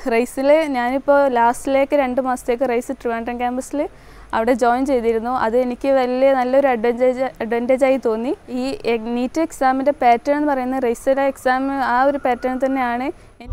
റേസിൽ ഞാനിപ്പോൾ ലാസ്റ്റിലേക്ക് രണ്ട് മാസത്തേക്ക് റേസ് ട്രിവാൻഡ്രം ക്യാമ്പസിൽ അവിടെ ജോയിൻ ചെയ്തിരുന്നു അത് എനിക്ക് വലിയ നല്ലൊരു അഡ്വാൻറ്റേജ് അഡ്വാൻറ്റേജായി തോന്നി ഈ നീറ്റ് എക്സാമിൻ്റെ പാറ്റേൺ എന്ന് പറയുന്നത് റേസിലെ എക്സാം ആ ഒരു പാറ്റേൺ തന്നെയാണ്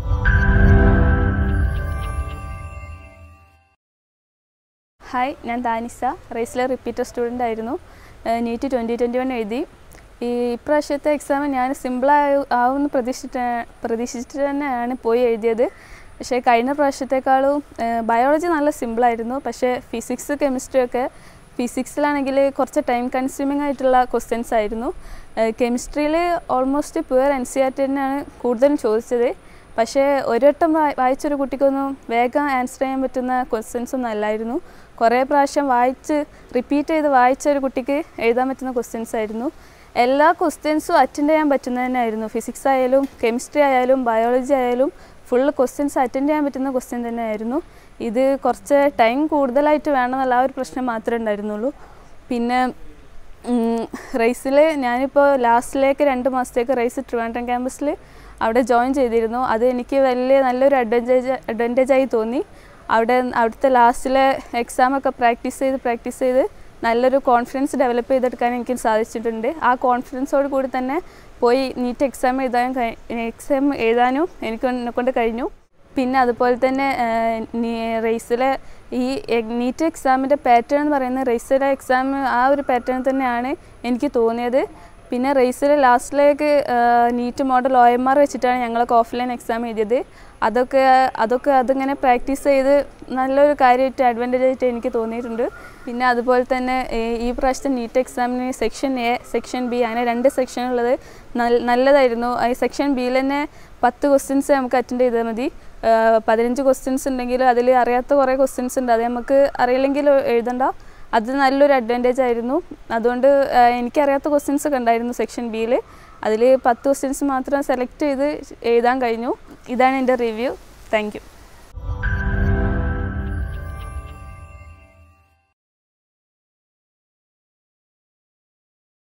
ഹായ് ഞാൻ ദാനിസ റേസിലെ റിപ്പീറ്റർ സ്റ്റുഡൻ്റ് ആയിരുന്നു നീറ്റ് ട്വൻറ്റി ട്വൻറ്റി വൺ എഴുതി ഈ ഇപ്രാവശ്യത്തെ എക്സാം ഞാൻ സിമ്പിളായി ആവുമെന്ന് പ്രതീക്ഷിച്ചിട്ട് പ്രതീക്ഷിച്ചിട്ട് തന്നെയാണ് പോയി എഴുതിയത് പക്ഷേ കഴിഞ്ഞ പ്രാവശ്യത്തെക്കാളും ബയോളജി നല്ല സിമ്പിളായിരുന്നു പക്ഷേ ഫിസിക്സ് കെമിസ്ട്രി ഒക്കെ ഫിസിക്സിലാണെങ്കിൽ കുറച്ച് ടൈം കൺസ്യൂമിംഗ് ആയിട്ടുള്ള ക്വസ്റ്റ്യൻസ് ആയിരുന്നു കെമിസ്ട്രിയിൽ almost pure N C R T തന്നെയാണ് കൂടുതലും ചോദിച്ചത് പക്ഷേ ഒരു വട്ടം വായി- വായിച്ചൊരു കുട്ടിക്കൊന്നും വേഗം ആൻസർ ചെയ്യാൻ പറ്റുന്ന ക്വസ്റ്റ്യൻസ് ഒന്നും അല്ലായിരുന്നു കുറേ പ്രാവശ്യം വായിച്ച് റിപ്പീറ്റ് ചെയ്ത് വായിച്ച ഒരു കുട്ടിക്ക് എഴുതാൻ പറ്റുന്ന ക്വസ്റ്റ്യൻസ് ആയിരുന്നു എല്ലാ ക്വസ്റ്റ്യൻസും അറ്റൻഡ് ചെയ്യാൻ പറ്റുന്നത് തന്നെയായിരുന്നു ഫിസിക്സ് ആയാലും കെമിസ്ട്രി ആയാലും ബയോളജി ആയാലും ഫുള്ള് ക്വസ്റ്റ്യൻസ് അറ്റൻഡ് ചെയ്യാൻ പറ്റുന്ന ക്വസ്റ്റ്യൻ തന്നെയായിരുന്നു ഇത് കുറച്ച് ടൈം കൂടുതലായിട്ട് വേണമെന്നുള്ള ആ ഒരു പ്രശ്നം മാത്രമേ ഉണ്ടായിരുന്നുള്ളൂ പിന്നെ റേസിൽ ഞാനിപ്പോൾ ലാസ്റ്റിലേക്ക് രണ്ട് മാസത്തേക്ക് റേസ് ട്രിവാൻഡ്രം ക്യാമ്പസിൽ അവിടെ ജോയിൻ ചെയ്തിരുന്നു അത് എനിക്ക് വലിയ നല്ലൊരു അഡ്വാൻറ്റേജ് അഡ്വാൻറ്റേജായി തോന്നി അവിടെ അവിടുത്തെ ലാസ്റ്റിലെ എക്സാമൊക്കെ പ്രാക്ടീസ് ചെയ്ത് പ്രാക്ടീസ് ചെയ്ത് നല്ലൊരു കോൺഫിഡൻസ് ഡെവലപ്പ് ചെയ്തെടുക്കാൻ എനിക്ക് സാധിച്ചിട്ടുണ്ട് ആ കോൺഫിഡൻസോട് കൂടി തന്നെ പോയി നീറ്റ് എക്സാം എഴുതാൻ എക്സാം എഴുതാനും എനിക്ക് എന്നെ കൊണ്ട് കഴിഞ്ഞു പിന്നെ അതുപോലെ തന്നെ റേസിലെ ഈ നീറ്റ് എക്സാമിൻ്റെ പാറ്റേൺ എന്ന് പറയുന്നത് റേസിലെ എക്സാം ആ ഒരു പാറ്റേൺ തന്നെയാണ് എനിക്ക് തോന്നിയത് പിന്നെ റേസിൽ ലാസ്റ്റിലേക്ക് NEET model O M R വെച്ചിട്ടാണ് ഞങ്ങളൊക്കെ ഓഫ്ലൈൻ എക്സാം എഴുതിയത് അതൊക്കെ അതൊക്കെ അതിങ്ങനെ പ്രാക്ടീസ് ചെയ്ത് നല്ലൊരു കാര്യമായിട്ട് അഡ്വാൻറ്റേജ് ആയിട്ട് എനിക്ക് തോന്നിയിട്ടുണ്ട് പിന്നെ അതുപോലെ തന്നെ ഈ- ഈ പ്രാവശ്യത്തെ നീറ്റ് എക്സാമിന് സെക്ഷൻ എ സെക്ഷൻ ബി അങ്ങനെ രണ്ട് സെക്ഷൻ ഉള്ളത് നല്ല നല്ലതായിരുന്നു ഈ സെക്ഷൻ ബിയിൽ തന്നെ പത്ത് ക്വസ്റ്റ്യൻസ് നമുക്ക് അറ്റൻഡ് ചെയ്താൽ മതി ആ, പതിനഞ്ച് ക്വസ്റ്റ്യൻസ് ഉണ്ടെങ്കിൽ അതിൽ അറിയാത്ത കുറേ ക്വസ്റ്റ്യൻസ് ഉണ്ട് അത് നമുക്ക് അറിയില്ലെങ്കിൽ എഴുതണ്ട അത് നല്ലൊരു അഡ്വാൻറ്റേജ് ആയിരുന്നു അതുകൊണ്ട് ആ, എനിക്കറിയാത്ത ക്വസ്റ്റ്യൻസ് ഒക്കെ ഉണ്ടായിരുന്നു സെക്ഷൻ ബിയിൽ അതിൽ പത്ത് ക്വസ്റ്റ്യൻസ് മാത്രം സെലക്ട് ചെയ്ത് എഴുതാൻ കഴിഞ്ഞു ഇതാണ് എൻ്റെ റിവ്യൂ താങ്ക് യു